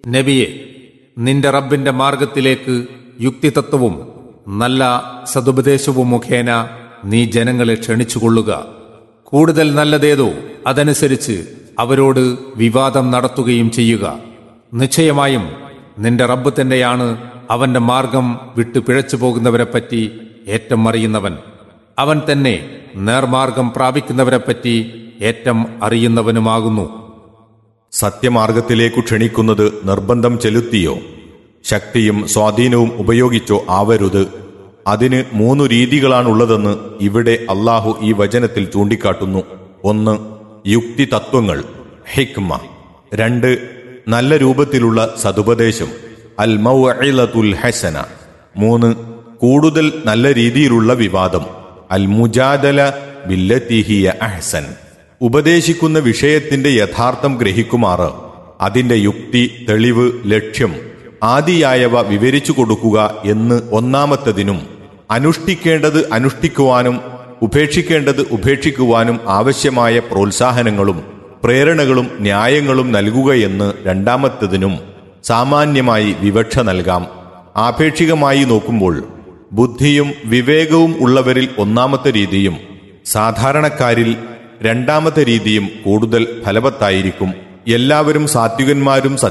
നബിയെ നിന്റെ റബ്ബിന്റെ മാർഗത്തിലേക്ക് യുക്തിതത്വവും നല്ല സതുപദേശവും മുഖേന നീ ജനങ്ങളെ ക്ഷണിച്ചുകൊള്ളുക കൂടുതൽ നല്ലതേതോ അതനുസരിച്ച് അവരോട് വിവാദം നടത്തുകയും ചെയ്യുക നിശ്ചയമായും നിന്റെ റബ്ബ് തന്നെയാണ് അവന്റെ മാർഗം വിട്ടു പിഴച്ചു പോകുന്നവരെപ്പറ്റി ഏറ്റം അറിയുന്നവൻ അവൻ തന്നെ നേർമാർഗം പ്രാപിക്കുന്നവരെപ്പറ്റി ഏറ്റം അറിയുന്നവനുമാകുന്നു സത്യമാർഗത്തിലേക്കു ക്ഷണിക്കുന്നത് നിർബന്ധം ചെലുത്തിയോ ശക്തിയും സ്വാധീനവും ഉപയോഗിച്ചോ ആവരുത് അതിന് മൂന്നു രീതികളാണുള്ളതെന്ന് ഇവിടെ അള്ളാഹു ഈ വചനത്തിൽ ചൂണ്ടിക്കാട്ടുന്നു ഒന്ന് യുക്തി തത്വങ്ങൾ ഹിക്മ രണ്ട് നല്ല രൂപത്തിലുള്ള സതുപദേശം അൽ മൗഇലത്തുൽ ഹസന മൂന്ന് കൂടുതൽ നല്ല രീതിയിലുള്ള വിവാദം അൽ മുജാദല ബില്ലത്തിഹിയ അഹ്സൻ ഉപദേശിക്കുന്ന വിഷയത്തിന്റെ യഥാർത്ഥം ഗ്രഹിക്കുമാറ് അതിന്റെ യുക്തി തെളിവ് ലക്ഷ്യം ആദിയായവ വിവരിച്ചു കൊടുക്കുക എന്ന് ഒന്നാമത്തതിനും അനുഷ്ഠിക്കേണ്ടത് അനുഷ്ഠിക്കുവാനും ഉപേക്ഷിക്കേണ്ടത് ഉപേക്ഷിക്കുവാനും ആവശ്യമായ പ്രോത്സാഹനങ്ങളും പ്രേരണകളും ന്യായങ്ങളും നൽകുകയെന്ന് രണ്ടാമത്തതിനും സാമാന്യമായി വിവക്ഷ നൽകാം ആപേക്ഷികമായി നോക്കുമ്പോൾ ബുദ്ധിയും വിവേകവും ഉള്ളവരിൽ ഒന്നാമത്തെ രീതിയും സാധാരണക്കാരിൽ രണ്ടാമത്തെ രീതിയും കൂടുതൽ ഫലവത്തായിരിക്കും എല്ലാവരും സാത്വികന്മാരും